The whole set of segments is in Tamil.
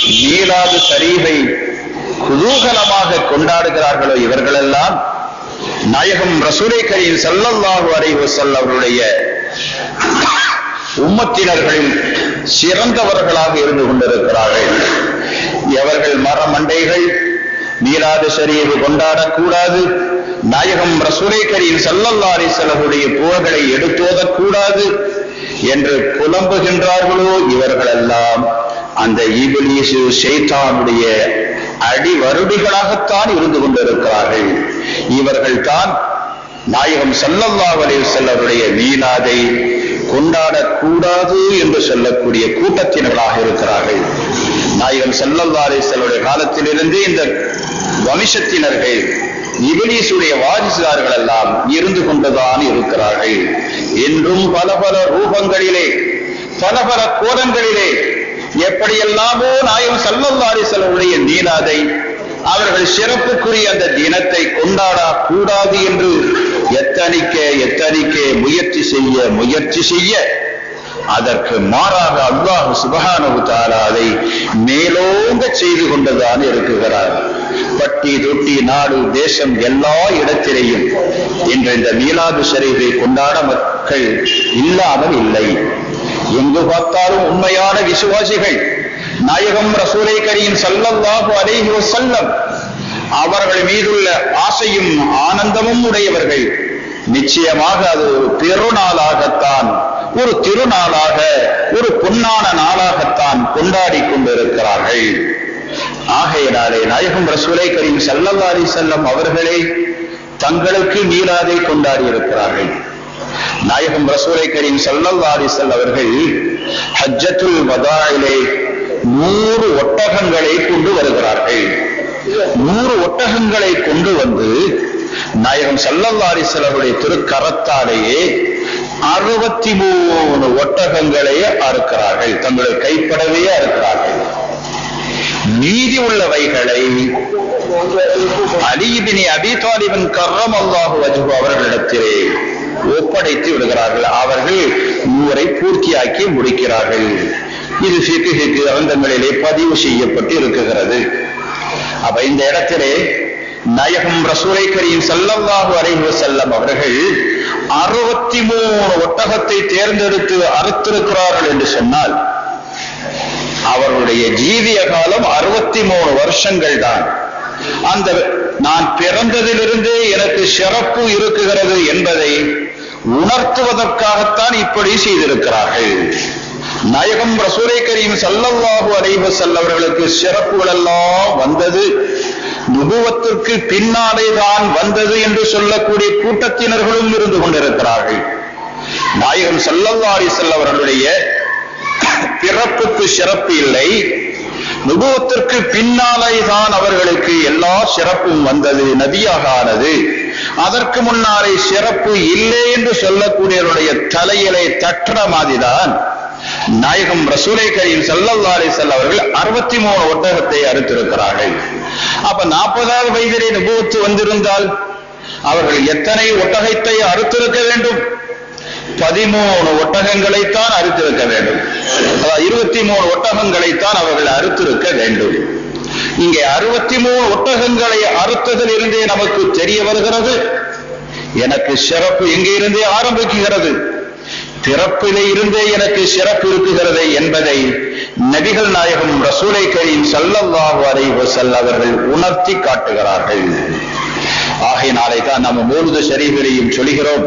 மீளாது ஷரீஃபை குதூகலமாக கொண்டாடுகிறார்களோ இவர்களெல்லாம் நாயகம் ரசூலை கரீம் ஸல்லல்லாஹு அலைஹி வஸல்லம் அவருடைய உம்மத்தினர்களில் சிறந்தவர்களாக இருந்து கொண்டிருக்கிறார்கள் எவர்கள் மரமண்டைகள் மீலாது ஷரீஃப் கொண்டாடக்கூடாது நாயகம் ரசூலை கரீம் ஸல்லல்லாஹு அலைஹி வஸல்லமுடைய புகழ்களை எடுத்தோதக்கூடாது என்று புலம்புகின்றார்களோ இவர்களெல்லாம் அந்த இபிலிசு ஷைத்தானுடைய அடி வருடிகளாகத்தான் இருந்து கொண்டிருக்கிறார்கள் இவர்கள் தான் நாயகம் ஸல்லல்லாஹு அலைஹி வஸல்லமுடைய மீலாதை கொண்டாடக்கூடாது என்று சொல்லக்கூடிய கூட்டத்தினர்களாக இருக்கிறார்கள் நாயகம் ஸல்லல்லாஹு அலைஹி வஸல்லுடைய காலத்திலிருந்து இந்த வம்சத்தினர்கள் இபிலிசுடைய வாரிசுதார்கள் எல்லாம் இருந்து கொண்டுதான் இருக்கிறார்கள் என்றும் பல பல ரூபங்களிலே பல பல கோலங்களிலே எப்படியெல்லாமோ நாயகம் ஸல்லல்லாஹு அலைஹி வஸல்லுடைய மீலாதை அவர்கள் சிறப்புக்குரிய அந்த தினத்தை கொண்டாட கூடாது என்று எத்தனிக்க எத்தனிக்க முயற்சி செய்ய முயற்சி செய்ய அதற்கு மாறாக அல்லாஹ் சுபஹானஹு தஆலா அதை மேலோங்க செய்து கொண்டுதான் இருக்குகிறார் பட்டி தொட்டி நாடு தேசம் எல்லா இடத்திலேயும் இன்று இந்த மீலாது ஷரீஃபை கொண்டாட மக்கள் இல்லாமல் இல்லை எங்கு பார்த்தாலும் உண்மையான விசுவாசிகள் நாயகம் ரசூலை கரீம் ஸல்லல்லாஹு அலைஹி வஸல்லம் அவர்கள் மீதுள்ள ஆசையும் ஆனந்தமும் உடையவர்கள் நிச்சயமாக அது ஒரு பெருநாளாகத்தான் ஒரு திருநாளாக ஒரு பொன்னான நாளாகத்தான் கொண்டாடி கொண்டிருக்கிறார்கள் ஆகையினாலே நாயகம் ரசூலை கரீம் ஸல்லல்லாஹு அலைஹி வஸல்லம் அவர்களே தங்களுக்கு மீளாதை கொண்டாடி இருக்கிறார்கள் நாயகம் ரசூலை கரீம் ஸல்லல்லாஹு அலைஹி வஸல்லம் அவர்கள் ஹஜ்ஜத்துல் வதாயிலே நூறு ஒட்டகங்களை கொண்டு வருகிறார்கள் நூறு ஒட்டகங்களை கொண்டு வந்து நாயகம் ஸல்லல்லாஹு அலைஹி வஸல்லமுடைய திருக்கரத்தாலேயே அறுபத்தி மூணு ஒட்டகங்களை அறுக்கிறார்கள் தங்களுடைய கைப்படவே அறுக்கிறார்கள் மீதி உள்ளவைகளை அலிபினி அபி தாலிபன் கர்ரம் அல்லாஹு வஜ்ஹு அவர்களிடத்திலே ஒப்படைத்து விடுகிறார்கள் அவர்கள் நூறை பூர்த்தியாக்கி முடிக்கிறார்கள் இது ஃபிக்ஹு கிரந்தங்களிலே பதிவு செய்யப்பட்டு இருக்குகிறது அப்ப இந்த இடத்திலே நாயகம் ரசூலை கரீம் ஸல்லல்லாஹு அலைஹி வஸல்லம் அவர்கள் அறுபத்தி மூணு ஒட்டகத்தை தேர்ந்தெடுத்து அறுத்திருக்கிறார்கள் என்று சொன்னால் அவர்களுடைய ஜீவிய காலம் அறுபத்தி மூணு வருஷங்கள் தான் அந்த நான் பிறந்ததிலிருந்தே எனக்கு சிறப்பு இருக்குகிறது என்பதை உணர்த்துவதற்காகத்தான் இப்படி செய்திருக்கிறார்கள் நாயகம் ரசூலை கரீம் ஸல்லல்லாஹு அலைஹி வஸல்லம் அவர்களுக்கு சிறப்புகள் எல்லாம் வந்தது நுபுவத்திற்கு பின்னாலே தான் வந்தது என்று சொல்லக்கூடிய கூட்டத்தினர்களும் இருந்து கொண்டிருக்கிறார்கள் நாயகம் ஸல்லல்லாஹு அலைஹி வஸல்லம் அவர்களுடைய பிறப்புக்கு சிறப்பு இல்லை நுபுவத்திற்கு பின்னாலே தான் அவர்களுக்கு எல்லா சிறப்பும் வந்தது நபியாக ஆனது அதற்கு முன்னாலே சிறப்பு இல்லை என்று சொல்லக்கூடியவருடைய தலையிலே தட்டுற மாதிரிதான் நாயகம் ரசூலை கரீம் ஸல்லல்லாஹு அலைஹி வஸல்லம் அவர்கள் அறுபத்தி மூணு ஒட்டகத்தை அறுத்திருக்கிறார்கள் அப்ப நாற்பதாவது வயதிலே நுபுவத்து வந்திருந்தால் அவர்கள் எத்தனை ஒட்டகத்தை அறுத்திருக்க வேண்டும் பதிமூணு ஒட்டகங்களைத்தான் அறுத்திருக்க வேண்டும் அதாவது இருபத்தி மூணு ஒட்டகங்களைத்தான் அவர்கள் அறுத்திருக்க வேண்டும் இங்கே அறுபத்தி மூணு ஒட்டகங்களை அறுத்ததில் இருந்தே நமக்கு தெரிய வருகிறது எனக்கு சிறப்பு எங்கே இருந்தே ஆரம்பிக்குகிறது பிறப்பிலே இருந்தே எனக்கு சிறப்பு இருக்குகிறது என்பதை நபிகள் நாயகம் ரசூலை கரீம் ஸல்லல்லாஹு அலைஹி வஸல்லம் அவர்கள் உணர்த்தி காட்டுகிறார்கள் ஆகையினாலே தான் நம்ம மூலுது ஷரீஃபிலையும் சொல்கிறோம்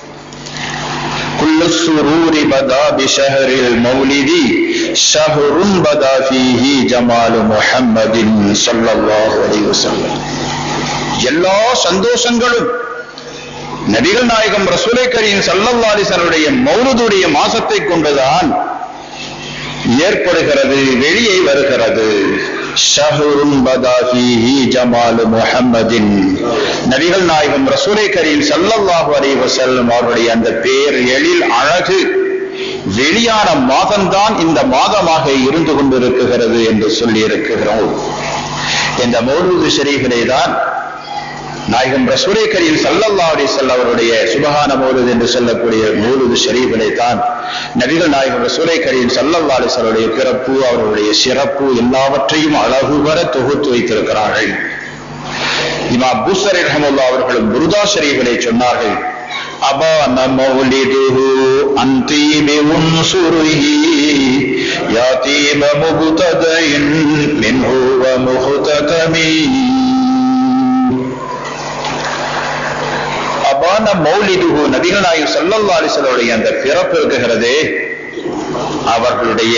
كل السرور بدا بشهر المولد شهر بدا فيه جمال محمد صلى الله عليه وسلم எல்லா சந்தோஷங்களும் நபிகள் நாயகம் ரசூலை கரீம் ஸல்லல்லாஹு அலைஹி வஸல்லுடைய மௌலுதுடைய மாசத்தை கொண்டுதான் ஏற்படுகிறது வெளியே வருகிறது ஷஹருன் பதா ஃபீஹி ஜமாலு முஹம்மதின் நபிகள் நாயகம் ரசூலை கரீம் ஸல்லல்லாஹு அலைஹி வஸல்லம் அவருடைய அந்த பேர் எழில் அழகு வெளியான மாதம்தான் இந்த மாதமாக இருந்து கொண்டிருக்கிறது என்று சொல்லி இருக்கிறோம் இந்த மௌலூது ஷரீஃபிலே தான் நாயகம் ரசூலை கரீம் சல்லல்லா அலிசல் அவருடைய சுபகான மௌலுது என்று சொல்லக்கூடிய மௌலுது ஷரீஃபினை தான் நபிகள் நாயகம் ரசூலை கரீம் சல்லல்லா அலிசல்லுடைய பிறப்பு அவருடைய சிறப்பு எல்லாவற்றையும் அழகுபர தொகுத்து வைத்திருக்கிறார்கள் இமா பூசரி ரஹமுல்லா அவர்களும் புருதா ஷரீஃபினை சொன்னார்கள் أبان مولده عن طيب عنصره يا طيب مبتدأ منه ومختتم அபான மௌலிதுகு நபிகள் நாயகம் சல்லல்லா அலிசலுடைய அந்த பிறப்பு இருக்குகிறதே அவர்களுடைய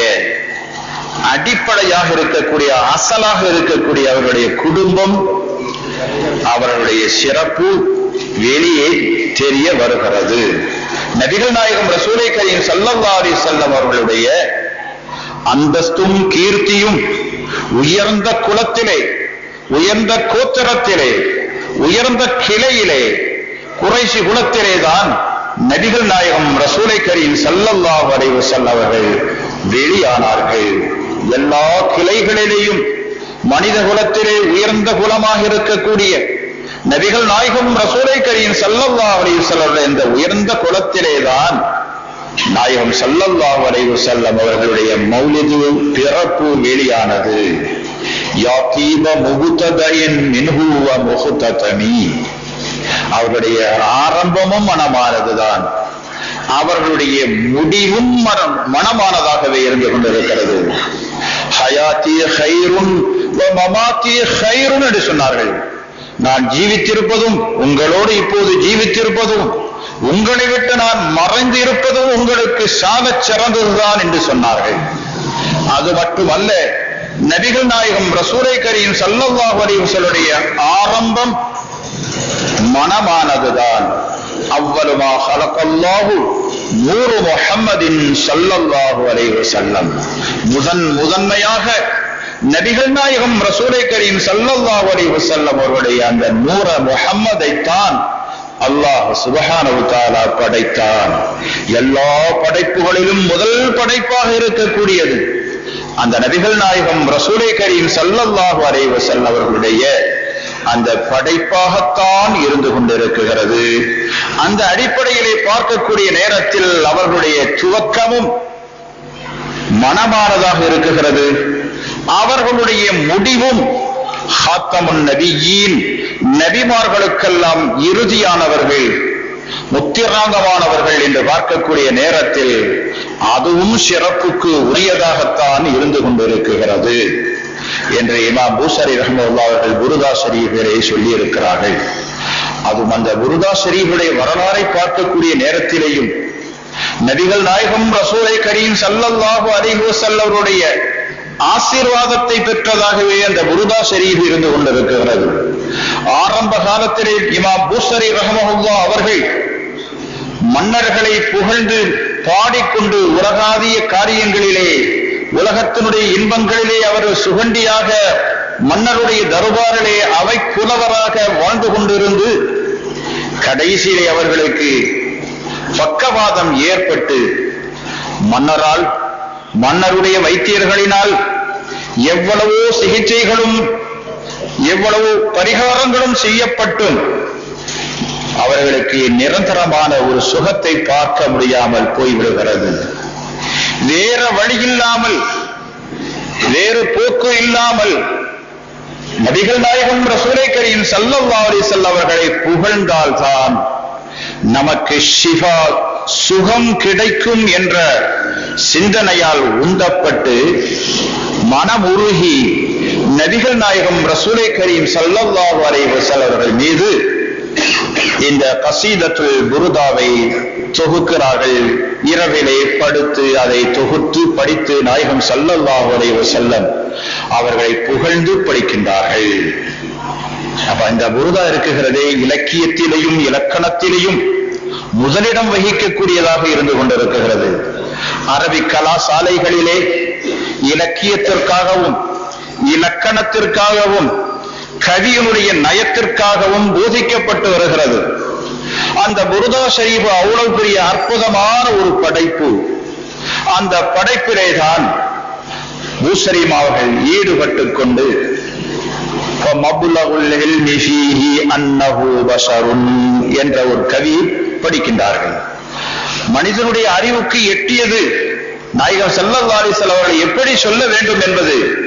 அடிப்படையாக இருக்கக்கூடிய அசலாக இருக்கக்கூடிய அவர்களுடைய குடும்பம் அவர்களுடைய சிறப்பு வெளியே தெரிய வருகிறது நபிகள் நாயகம் ரசூலை கரீம் சல்லல்லா அலி செல்லம் அவர்களுடைய அந்தஸ்தும் கீர்த்தியும் உயர்ந்த குலத்திலே உயர்ந்த கோத்திரத்திலே உயர்ந்த கிளையிலே குறைசி குலத்திலே தான் நபிகள் நாயகம் ரசூலை கரீம் சல்லல்லாஹு அலைஹி வஸல்லம் அவர்கள் வெளியானார்கள் எல்லா கிளைகளிலேயும் மனித குலத்திலே உயர்ந்த குலமாக இருக்கக்கூடிய நபிகள் நாயகம் ரசூலை கரீம் சல்லல்லாஹு அலைஹி வஸல்லம் இந்த உயர்ந்த குலத்திலே தான் நாயகம் சல்லல்லாஹு அலைஹி வஸல்லம் அவர்களுடைய மௌலிது பிறப்பு வெளியானது யாத்தீப முகுத்ததயின் மின்ஹு வ முகுத்ததமி அவர்களுடைய ஆரம்பமும் மனமானதுதான் அவர்களுடைய முடிவும் மனம் மனமானதாகவே இருந்து கொண்டிருக்கிறது ஹயாத்தி ஹைருன் மமாத்தி ஹைருன் என்று சொன்னார்கள் நான் ஜீவித்திருப்பதும் உங்களோடு இப்போது ஜீவித்திருப்பதும் உங்களை விட்டு நான் மறைந்து இருப்பதும் உங்களுக்கு சாகச் சிறந்ததுதான் என்று சொன்னார்கள் அது மட்டுமல்ல நபிகள் நாயகம் ரசூலை கரீம் சல்லல்லாஹு அலைஹி வஸல்லுடைய ஆரம்பம் மனமானதுதான் அவ்வளமா ஹலக்கல்லாஹு நூறு முஹம்மதின் சல்லல்லாஹு அலைஹி வஸல்லம் முதன் முதன்மையாக நபிகள் நாயகம் ரசூலை கரீம் சல்லல்லாஹு அலைஹி வஸல்லம் அவருடைய அந்த நூற முஹம்மதை தான் அல்லாஹ் சுபஹானஹு தஆலா படைத்தான் எல்லா படைப்புகளிலும் முதல் படைப்பாக இருக்கக்கூடியது அந்த நபிகள் நாயகம் ரசூலை கரீம் சல்லல்லாஹு அலைஹி வஸல்லம் அவர்களுடைய அந்த படைப்பாகத்தான் இருந்து கொண்டிருக்கிறது அந்த அடிப்படையிலே பார்க்கக்கூடிய நேரத்தில் அவர்களுடைய துவக்கமும் மனமானதாக இருக்குகிறது அவர்களுடைய முடிவும் ஹாத்தமுன் நபியின் நபிமார்களுக்கெல்லாம் இறுதியானவர்கள் முத்திராங்கமானவர்கள் என்று பார்க்கக்கூடிய நேரத்தில் அதுவும் சிறப்புக்கு உரியதாகத்தான் இருந்து கொண்டிருக்கிறது என்று இமாம் பூசரி ரஹ்முல்லா அவர்கள் புருதா ஷரீஃபிலே சொல்லி இருக்கிறார்கள் அதுவும் அந்த புருதா ஷரீஃபுடைய வரலாறை பார்க்கக்கூடிய நேரத்திலேயும் நபிகள் நாயகம் ரசூலை கரீம் சல்லல்லாஹு அலைஹி வஸல்லவருடைய ஆசீர்வாதத்தை பெற்றதாகவே அந்த புருதா ஷரீஃப் இருந்து கொண்டிருக்கிறது ஆரம்ப காலத்திலே இமாம் பூசரி ரஹமஹுல்லா அவர்கள் மன்னர்களை புகழ்ந்து பாடிக்கொண்டு உலகாதிய காரியங்களிலே உலகத்தினுடைய இன்பங்களிலே அவர் சுகண்டியாக மன்னருடைய தருபாரிலே அவை புலவராக வாழ்ந்து கொண்டிருந்து கடைசியிலே அவர்களுக்கு பக்கவாதம் ஏற்பட்டு மன்னரால் மன்னருடைய வைத்தியர்களினால் எவ்வளவோ சிகிச்சைகளும் எவ்வளவோ பரிகாரங்களும் செய்யப்பட்டும் அவர்களுக்கு நிரந்தரமான ஒரு சுகத்தை பார்க்க முடியாமல் போய்விடுகிறது வேற வழி இல்லாமல் வேறு போக்கு இல்லாமல் நபிகள் நாயகம் ரசூலை கரீம் சல்லல்லா அலிசல் அவர்களை புகழ்ந்தால்தான் நமக்கு ஷிஃபா சுகம் கிடைக்கும் என்ற சிந்தனையால் உந்தப்பட்டு மனமுருகி நபிகள் நாயகம் ரசூலை கரீம் சல்லல்லாஹு அலைஹி வஸல்லம் அவர்கள் மீது இந்த கசீதத்துல் புருதாவை தொகுக்கிறார்கள் இரவிலே படுத்து அதை தொகுத்து படித்து நாயகம் சல்லல்லாஹு அலைஹி வஸல்லம் அவர்களை புகழ்ந்து படிக்கின்றார்கள் அப்ப இந்த புருதா இருக்குகிறதே இலக்கியத்திலேயும் இலக்கணத்திலேயும் முதலிடம் வகிக்கக்கூடியதாக இருந்து கொண்டிருக்கிறது அரபி கலாசாலைகளிலே இலக்கியத்திற்காகவும் இலக்கணத்திற்காகவும் கவியினுடைய நயத்திற்காகவும் போதிக்கப்பட்டு வருகிறது அந்த புருதா ஷரீஃப் அவ்வளவு பெரிய அற்புதமான ஒரு படைப்பு அந்த படைப்பிலே தான் பூசரீம் அவர்கள் ஈடுபட்டு கொண்டு فَمَبْلَغُ الْعِلْمِ فِيهِ أَنَّهُ بَشَرٌ என்ற ஒரு கவி படிக்கின்றார்கள் மனிதனுடைய அறிவுக்கு எட்டியது நாயகம் ஸல்லல்லாஹு அலைஹி வஸல்லம் அவர்கள் எப்படி சொல்ல வேண்டும் என்பது